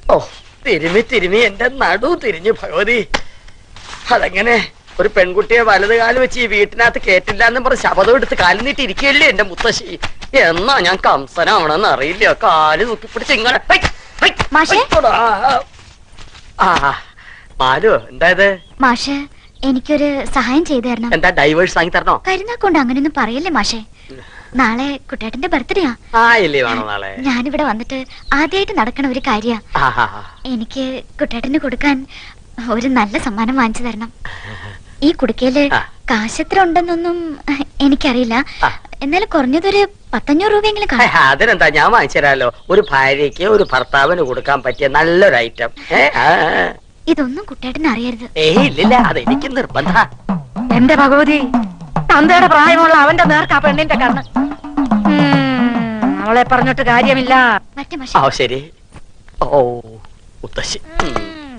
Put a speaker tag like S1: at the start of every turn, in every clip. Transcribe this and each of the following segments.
S1: ഓ തിരുമി തിരുമി എന്റെ നടു തിരിഞ്ഞു ഭഗവതി അതെങ്ങനെ ഒരു പെൺകുട്ടിയെ വലത് കാല് വെച്ച് ഈ വീട്ടിനകത്ത് കേട്ടില്ല എന്ന് പറഞ്ഞ് ശബദം എടുത്ത് കാലിൽ നീട്ടി ഇരിക്കുകയല്ലേ എന്റെ മുത്തശ്ശി എന്നാ ഞാൻ കംസനാവണമെന്ന് അറിയില്ല കാല് നോക്കി പിടിച്ച് ഇങ്ങനെ ഹൈ, ഹൈ,
S2: മാഷേ?
S1: ഹൈ, ആ ആ, മാലു എന്താ ഇത്
S2: മാഷ് എനിക്കൊരു സഹായം ചെയ്തു തരണം
S1: എന്താ ഡൈവേഴ്സ് വാങ്ങി തരണോ
S2: കരുനാക്കൊണ്ട് അങ്ങനെയൊന്നും പറയല്ലേ മാഷേ നാളെ കുട്ടേട്ടന്റെ ബർത്ത്ഡേയാ
S1: ആ ഇല്ലേ വേണോ നാളെ
S2: ഞാനിവിടെ വന്നിട്ട് ആദ്യമായിട്ട് നടക്കണ ഒരു കാര്യ
S1: ആ ആ, ആ.
S2: എനിക്ക് കുട്ടേട്ടന് കൊടുക്കാൻ ഒരു നല്ല സമ്മാനം വാങ്ങിച്ചു തരണം ഈ കുടുക്കയില്
S1: ആ.
S2: കാശെത്ര ഉണ്ടെന്നൊന്നും എനിക്കറിയില്ല
S1: ആ.
S2: എന്നാലും കുറഞ്ഞതൊരു പത്തഞ്ഞൂറ് രൂപയെങ്കിലും
S1: ഹേ,
S2: കാണും
S1: അതിനെന്താ ഞാൻ വാങ്ങിച്ചു തരാലോ ഒരു ഭാര്യയ്ക്ക് ഒരു ഭർത്താവിന് കൊടുക്കാൻ പറ്റിയ നല്ലൊരു ഐറ്റം ഏ ആ, ആ.
S2: ഇതൊന്നും കുട്ടേട്ടന് അറിയരുത്
S1: ഏയ് ഇല്ലില്ല അത് എനിക്ക് നിർബന്ധ
S3: എന്റെ ഭഗവതി തന്തയുടെ പ്രായമുള്ള അവന്റെ നേർക്ക് ആ പെണ്ണിന്റെ കണ്ണ് ഉം, അവളെ പറഞ്ഞിട്ട് കാര്യമില്ല
S2: മറ്റേ മാഷ
S1: ആ ശരി ഓ മുത്തശ്ശി ഉം.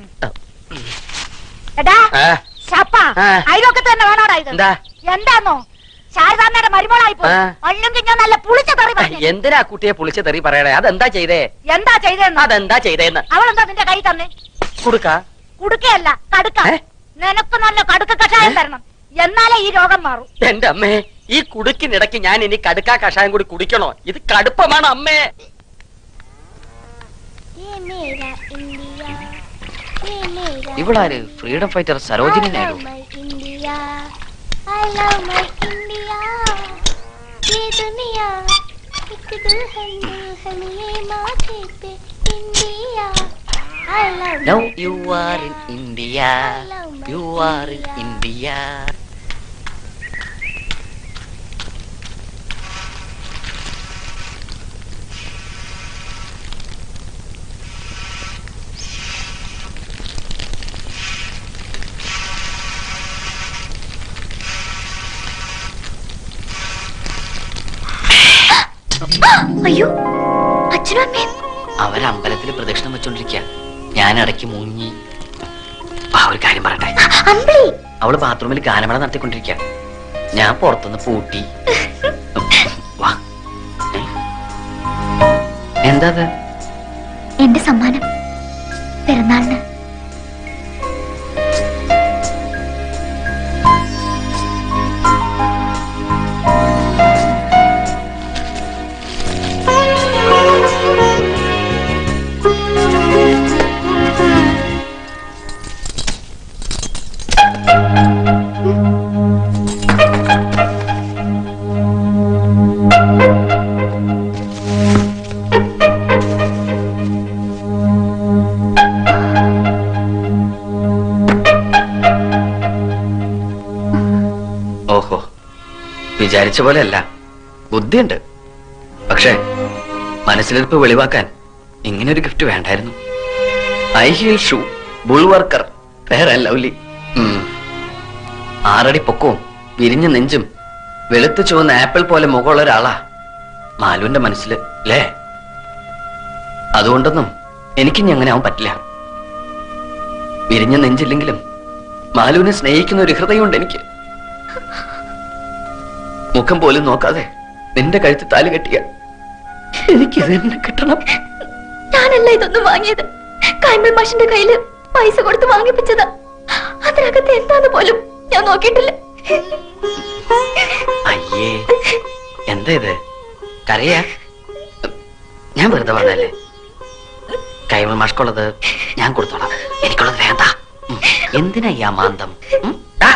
S3: എടാ
S1: ആ,
S3: ശപ്പ
S1: ആ.
S3: അയലൊക്കെ തന്നെ വേണോടാ ഇത്
S1: എന്താ
S3: എന്താന്നോ ശാരദാമ്മയുടെ മരുമോളായി പോയി
S1: ആ.
S3: അല്ലെങ്കിൽ ഞാൻ നല്ല പുളിച്ച തെറി പറഞ്ഞു
S1: എന്തിനാ കുട്ടിയെ പുളിച്ച് തെറി പറയണേ അതെന്താ ചെയ്തേ
S3: എന്താ ചെയ്തെന്ന്
S1: അതെന്താ ചെയ്തേന്ന്
S3: അവളെന്താ നിന്റെ കൈ തന്നെ
S1: കൊടുക്ക
S3: കുടുക്കയല്ല കടുക്ക
S1: ഏ?
S3: നിനക്ക് നല്ല കടുക്ക കഷായം തരണം എന്നാലേ ഈ രോഗം മാറും
S1: എന്റെ അമ്മേ ഈ കുടുക്കിനിടയ്ക്ക് ഞാൻ ഇനി കടുക്കാ കഷായം കൂടി കുടിക്കണോ ഇത് കടുപ്പമാണ് അമ്മേ
S4: ഇവളാര് freedom fighter Sarojini Naidu now you are in India you are in India
S2: അയ്യോ അച്ഛനും അമ്മയും
S4: അവരമ്പലത്തിൽ പ്രദക്ഷിണം വെച്ചോണ്ടിരിക്കുക ഞാൻ ഇടയ്ക്ക് മുങ്ങി ആ ഒരു കാര്യം പറയട്ടെ
S2: അമ്പിളി
S4: അവള് ബാത്റൂമിൽ ഗാനമേള നടത്തിക്കൊണ്ടിരിക്കുക ഞാൻ പുറത്തുനിന്ന് പൂട്ടി വാ ഏ? എന്താ അത്
S2: എന്റെ സമ്മാനം പിറന്നാളിന്
S4: ഓഹോ വിചാരിച്ച പോലെയല്ല ബുദ്ധിയുണ്ട് പക്ഷേ മനസ്സിലിരിപ്പ് വെളിവാക്കാൻ ഇങ്ങനെ ഒരു ഗിഫ്റ്റ് വേണ്ടായിരുന്നു ഐ ഹീൽ ഷൂ ബുൾ വർക്കർ വേറെ ലവ്ലി ഉം. ആറടി പൊക്കവും വിരിഞ്ഞ നെഞ്ചും വെളുത്തു ചുവന്ന ആപ്പിൾ പോലെ മുഖമുള്ള ഒരാളാ മാലുവിന്റെ മനസ്സിൽ അല്ലേ അതുകൊണ്ടൊന്നും എനിക്കിനി അങ്ങനെ ആവാൻ പറ്റില്ല വിരിഞ്ഞ നെഞ്ചില്ലെങ്കിലും മാലുവിനെ സ്നേഹിക്കുന്ന ഒരു ഹൃദയമുണ്ട് എനിക്ക് മുഖം പോലും നോക്കാതെ നിന്റെ കഴുത്ത് താലി കെട്ടിയ എനിക്ക് തന്നെ കിട്ടണം
S2: ഞാനല്ല ഇതൊന്നും വാങ്ങിയത് കൈമൾ മാഷിന്റെ കയ്യില് പൈസ കൊടുത്ത് വാങ്ങിപ്പിച്ചതാ അതിനകത്ത് എന്താന്ന് പോലും ഞാൻ നോക്കിയിട്ടില്ല
S4: അയ്യേ എന്താ ഇത് കരയാ ഞാൻ വെറുതെ പറഞ്ഞല്ലേ കൈമൾ മാഷ്കുള്ളത് ഞാൻ കൊടുത്തോളാം എനിക്കുള്ളത് വേണ്ട ഉം. എന്തിനാ ഈ അമാന്തം ഉം? ആ!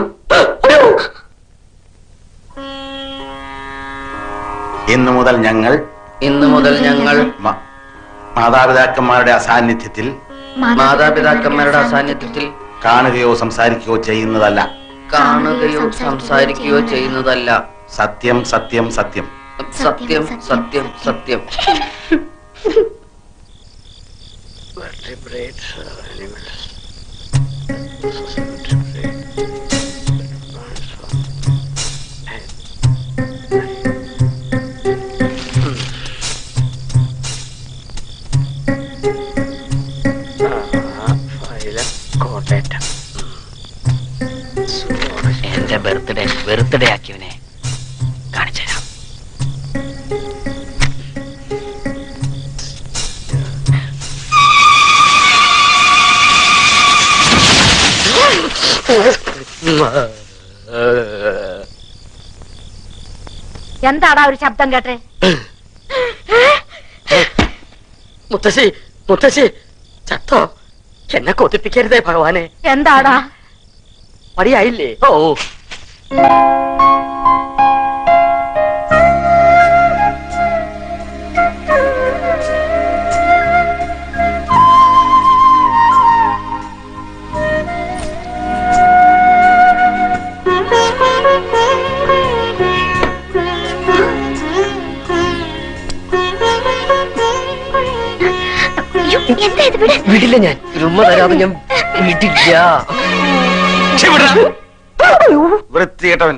S5: ഇന്നു മുതൽ ഞങ്ങൾ
S4: ഇന്നു മുതൽ ഞങ്ങൾ
S5: മ- മാതാപിതാക്കന്മാരുടെ അസാന്നിധ്യത്തിൽ
S4: മാതാപിതാക്കന്മാരുടെ അസാന്നിധ്യത്തിൽ
S5: കാണുകയോ സംസാരിക്കുകയോ ചെയ്യുന്നതല്ല
S4: കാണുകയോ സംസാരിക്കുകയോ ചെയ്യുന്നതല്ല
S5: സത്യം സത്യം സത്യം
S4: സത്യം സത്യം സത്യം
S1: കോട്ടേറ്റം
S4: എന്റെ ബർത്ത്ഡേ ബർത്ത്ഡേ ആക്കിയവനെ കാണിച്ചു തരാം
S3: എന്താടാ ഒരു ശബ്ദം കേട്ടെ
S1: മുത്തശ്ശി മുത്തശ്ശി ചത്തോ എന്നെ കൊതിപ്പിക്കരുതേ ഭഗവാനെ
S3: എന്താടാ
S1: മടിയായില്ലേ ഓ
S2: അയ്യോ, എന്താ ഇത് വിടെ
S6: വിടില്ല ഞാൻ ഒരു ഉമ്മ തരാതെ ഞാൻ വിടില്ല
S5: വൃത്തികെട്ടവൻ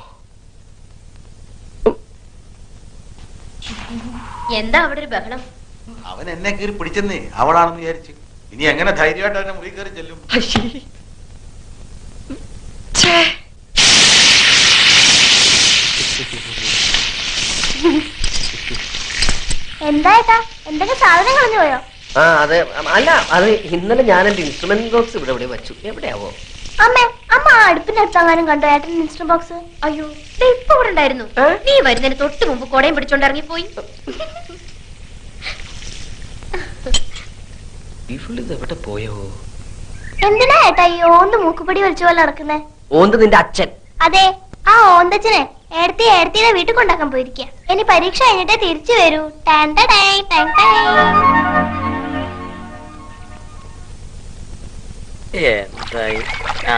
S2: എന്താ അവിടെ ഒരു ബഹളം
S5: അവൻ എന്നെ കയറി പിടിച്ചെന്നേ അവളാണെന്ന് വിചാരിച്ചു ഇനി എങ്ങനെ ധൈര്യമായിട്ട് അവനെ മുറി കയറി ചെല്ലും
S2: എന്താ ഏട്ടാ എന്തെങ്കിലും സാധനം കളഞ്ഞു പോയോ
S6: ആ അതെ അല്ല അത് ഇന്നലെ ഞാൻ എന്റെ ഇൻസ്ട്രുമെന്റ് ബോക്സ് ഇവിടെ ഇവിടെ വെച്ചു എവിടെയാവോ
S2: അമ്മേ അമ്മ ആ അടുപ്പിന്റെ അടുത്തെങ്ങാനും കണ്ടോ ഏട്ടൻ ഇൻസ്റ്റന്റ് ബോക്സ് അയ്യോ ദേ ഇപ്പൊ ഇവിടെ ഉണ്ടായിരുന്നു നീ വരുന്നതിന് തൊട്ട് മുമ്പ് കൊടയും പിടിച്ചോണ്ട് ഇറങ്ങിപ്പോയി
S6: ഈ ഫുള്ള് ഇത് എവിടെ പോയോ
S2: എന്തിനാ ഏട്ടാ ഈ ഓന്ത് മൂക്കുപടി വലിച്ചു പോലെ നടക്കുന്നേ
S6: ഓന്ത് നിന്റെ അച്ഛൻ
S2: അതെ ആ ഓന്തച്ചനെ ഏടത്തി ഏടത്തിയുടെ വീട്ടിൽ കൊണ്ടാക്കാൻ പോയിരിക്കുക ഇനി പരീക്ഷ കഴിഞ്ഞിട്ടേ തിരിച്ചു വരൂ ടാൻ ടാ ടൈ, ടാൻ ടൈ.
S1: എന്തായി ആ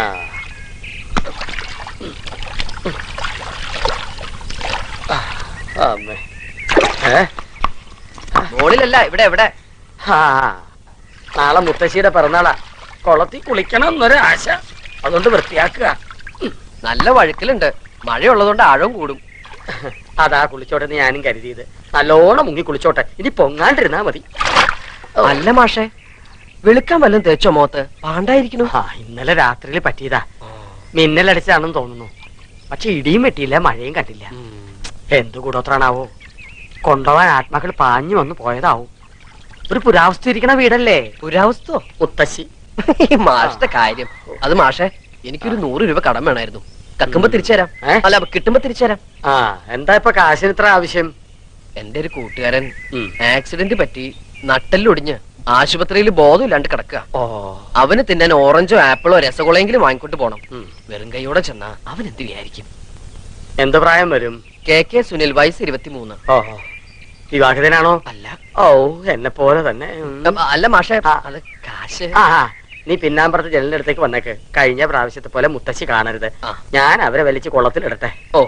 S1: ആ, അമ്മേ ഏ
S6: മോളിലല്ല ഇവിടെ എവിടെ
S1: ആ നാളെ മുത്തശ്ശിയുടെ പിറന്നാളാ കുളത്തിൽ കുളിക്കണം എന്നൊരു ആശ അതുകൊണ്ട് വൃത്തിയാക്കുക
S6: നല്ല വഴുക്കലുണ്ട് മഴയുള്ളതുകൊണ്ട് ആഴം കൂടും
S1: അതാ കുളിച്ചോട്ടെ എന്ന് ഞാനും കരുതിയത് നല്ലോണം മുങ്ങി കുളിച്ചോട്ടെ ഇനി പൊങ്ങാണ്ടിരുന്നാ മതി ഓ.
S6: അല്ല മാഷേ വെളുക്കാൻ വല്ലതും തേച്ചോ മോത്ത് പാണ്ടായിരിക്കണു
S1: ആ ഇന്നലെ രാത്രിയിൽ പറ്റിയതാ മിന്നലടിച്ചതാണെന്ന് തോന്നുന്നു പക്ഷെ ഇടിയും വെട്ടിയില്ല മഴയും കണ്ടില്ല എന്ത് കൂടോത്രാണാവോ കൊണ്ടുപോവാൻ ആത്മാക്കൾ പാഞ്ഞു വന്ന് പോയതാവും ഒരു പുരാവസ്തു ഇരിക്കണ വീടല്ലേ
S6: പുരാവസ്ഥോ
S1: മുത്തശ്ശി
S6: ഈ മാഷത്തെ കാര്യം അത് മാഷേ എനിക്കൊരു നൂറ് രൂപ കടം വേണമായിരുന്നു കക്കുമ്പോ തിരിച്ചു തരാം
S1: ഏ?
S6: അല്ല കിട്ടുമ്പോ തിരിച്ചു തരാം
S1: ആ എന്താ ഇപ്പൊ കാശിന് ഇത്ര ആവശ്യം
S6: എന്റെ ഒരു കൂട്ടുകാരൻ
S1: ഉം.
S6: ആക്സിഡന്റ് പറ്റി നട്ടെല്ലൊടിഞ്ഞ് ആശുപത്രിയിൽ ബോധമില്ലാണ്ട് കിടക്കുക
S1: ഓ
S6: അവന് തിന്നാൻ ഓറഞ്ചോ ആപ്പിളോ രസഗുളയെങ്കിലും വാങ്ങിക്കൊണ്ട് പോണം
S1: ഉം.
S6: വെറും കൈയോടെ ചെന്നാ അവൻ എന്ത് വിചാരിക്കും
S1: എന്ത് പ്രായം വരും
S6: കെ കെ സുനിൽ വയസ്സ് ഇരുപത്തിമൂന്ന്
S1: ഓ വിവാഹിതനാണോ
S6: അല്ല
S1: ഓ എന്നെ പോലെ തന്നെ ഉം.
S6: അ- അല്ല മാഷേ
S1: ആ.
S6: അത് കാശ്
S1: ആ ആ, നീ പിന്നാമ്പുറത്ത് ജനലിന്റെ അടുത്തേക്ക് വന്നേക്ക് കഴിഞ്ഞ പ്രാവശ്യത്തെ പോലെ മുത്തശ്ശി കാണരുത്
S6: ആ.
S1: ഞാൻ അവരെ വലിച്ച് കുളത്തിലിടട്ടെ
S6: ഓ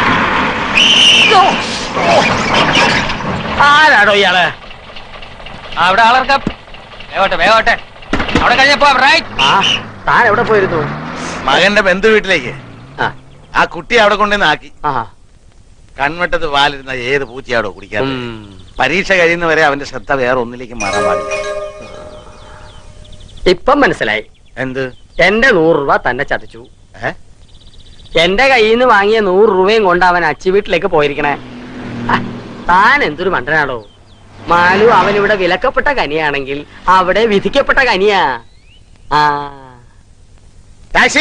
S1: ആരാടോ ഇയാള്
S7: അവിടെ ആളർക്കാം വേഗോട്ടെ വേഗോട്ടെ അവിടെ കഴിഞ്ഞപ്പോ റൈറ്റ്
S1: ആ താൻ എവിടെ പോയിരുന്നു
S5: മകന്റെ ബന്ധു വീട്ടിലേക്ക്
S1: ആ
S5: ആ കുട്ടി അവിടെ കൊണ്ടുവന്ന് ആക്കി
S1: ആ
S5: കൺവെട്ടത്ത് പാലിരുന്ന ഏത് പൂച്ചയാടോ കുടിക്കാൻ
S1: ഉം.
S5: പരീക്ഷ കഴിയുന്നവരെ അവന്റെ ശ്രദ്ധ വേറെ ഒന്നിലേക്ക് മാറാൻ പാടില്ല
S1: ഇപ്പം മനസ്സിലായി
S5: എന്ത്
S1: എന്റെ നൂറ് രൂപ തന്നെ ചതിച്ചു
S5: ഏ?
S1: എന്റെ കയ്യിൽ നിന്ന് വാങ്ങിയ നൂറ് രൂപയും കൊണ്ട് അവൻ അച്ചി വീട്ടിലേക്ക് പോയിരിക്കണേ ആ, താൻ എന്തൊരു മണ്ടനാടോ മാലു അവൻ ഇവിടെ വിലക്കപ്പെട്ട കനിയാണെങ്കിൽ അവിടെ വിധിക്കപ്പെട്ട കനിയാ ആ
S5: ടാക്സി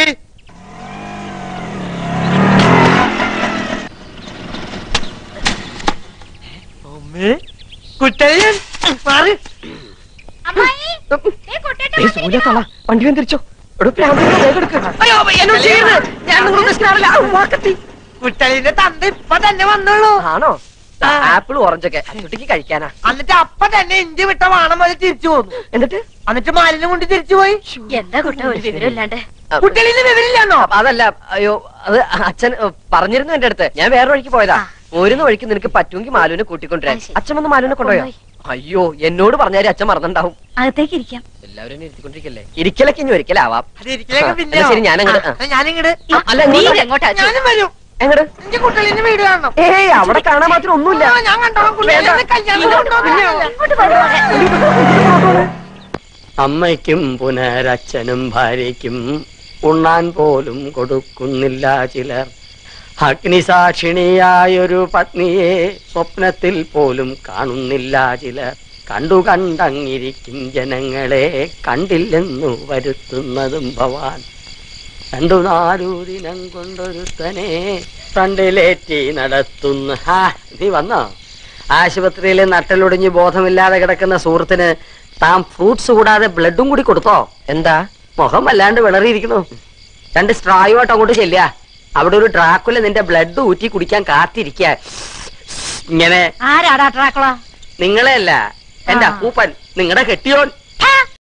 S2: അമ്മായി, ദേ കുട്ടേട്ടൻ
S6: ഏയ് സൂര്യ തള വണ്ടി വന്ന് തിരിച്ചോ എടോ പ്രാന്ത് വേഗം എടുക്ക്.
S3: അയ്യോ എന്നോട് ചെയ്യരുത് ഞാൻ നിങ്ങൾ ഉദ്ദേശിക്കുന്ന ആളല്ല. ആ, വാക്കത്തി കുട്ടലിന്റെ തന്ത ഇപ്പൊ തന്നെ വന്നുള്ളൂ
S6: ആണോ ആപ്പിൾ ഓറഞ്ചൊക്കെ കുട്ടിക്ക് കഴിക്കാനാ
S3: എന്നിട്ട് അപ്പൊ തന്നെ ഇന്ത്യ വിട്ട വാണം വരെ തിരിച്ചു പോന്നു
S6: എന്നിട്ട്
S3: എന്നിട്ട് മാലിന്യം കൊണ്ട് തിരിച്ചു പോയി
S2: എന്താ കുട്ട ഒരു വിവരമില്ലാണ്ട്
S6: ആ,
S3: കുട്ടലിന് വിവരില്ലാന്നോ
S6: അപ്പൊ അതല്ല അയ്യോ അത് അച്ഛൻ ഏ, പറഞ്ഞിരുന്നു എന്റെ അടുത്ത് ഞാൻ വേറെ വഴിക്ക് പോയതാ പോരുന്ന വഴിക്ക് നിനക്ക് പറ്റുമെങ്കിൽ മാലുവിനെ കൂട്ടിക്കൊണ്ടുവരാൻ
S2: അത് ശരി.
S6: അച്ഛൻ വന്ന് മാലുവിനെ കൊണ്ടുപോയോ അയ്യോ എന്നോട് പറഞ്ഞാലും അച്ഛൻ മറന്നുണ്ടാവും
S2: അകത്തേക്ക് ഇരിക്കാം
S6: എല്ലാവരും എന്നെ ഇരുത്തിക്കൊണ്ടിരിക്കല്ലേ ഇരിക്കലൊക്കെ ഇനി ഒരിക്കലാവാം
S3: അത് ഇരിക്കലേക്ക്
S6: ആ,
S3: പിന്നെ
S6: എന്നാ ശരി, ഞാനങ്ങട്, ആ.
S3: ഞാനിങ്ങട്
S6: ആ, അല്ല
S2: നീ
S6: ഇങ്ങോട്ട്
S2: എങ്ങോട്ടാ
S3: ഞാനും വരും
S6: എങ്ങട്
S3: എന്റെ കുട്ടലിന്റെ വീട് കാണണം
S6: ഏയ് അവിടെ കാണാൻ മാത്രം ഒന്നുമില്ല
S3: ആ, ഞാൻ കണ്ടോളാം കുട്ടലിനെ കല്യാണം കൊണ്ടുവന്നില്ല.
S2: ഇങ്ങോട്ട് വരൂ.
S1: അമ്മയ്ക്കും പുനരച്ഛനും ഭാര്യയ്ക്കും ഉണ്ണാൻ പോലും കൊടുക്കുന്നില്ല ചിലർ അഗ്നിസാക്ഷിണിയായൊരു പത്നിയെ സ്വപ്നത്തിൽ പോലും കാണുന്നില്ല ചിലർ കണ്ടു കണ്ടങ്ങിരിക്കും ജനങ്ങളെ കണ്ടില്ലെന്നു വരുത്തുന്നതും ഭവാൻ രണ്ടു നാലു ദിനം കൊണ്ടൊരുത്തനെ ഫ്രണ്ടിലേറ്റി നടത്തുന്നു ഹാ നീ വന്നോ ആശുപത്രിയിൽ നട്ടലൊടിഞ്ഞ് ബോധമില്ലാതെ കിടക്കുന്ന സുഹൃത്തിന് താൻ ഫ്രൂട്ട്സ് കൂടാതെ ബ്ലഡും കൂടി കൊടുത്തോ
S6: എന്താ
S1: മുഖം വല്ലാണ്ട് വിളറിയിരിക്കുന്നു രണ്ട് സ്ട്രായുമായിട്ട് അങ്ങോട്ട് ചെല്ലുക അവിടെ ഒരു ഡ്രാക്കുല നിന്റെ ബ്ലഡ് ഊറ്റി കുടിക്കാൻ കാത്തിരിക്കുക ഇങ്ങനെ
S3: ആരാടാ ട്രാക്കുള
S1: നിങ്ങളെ അല്ല എന്റെ
S3: ആ.
S1: അപ്പൂപ്പൻ നിങ്ങളുടെ കെട്ടിയോൻ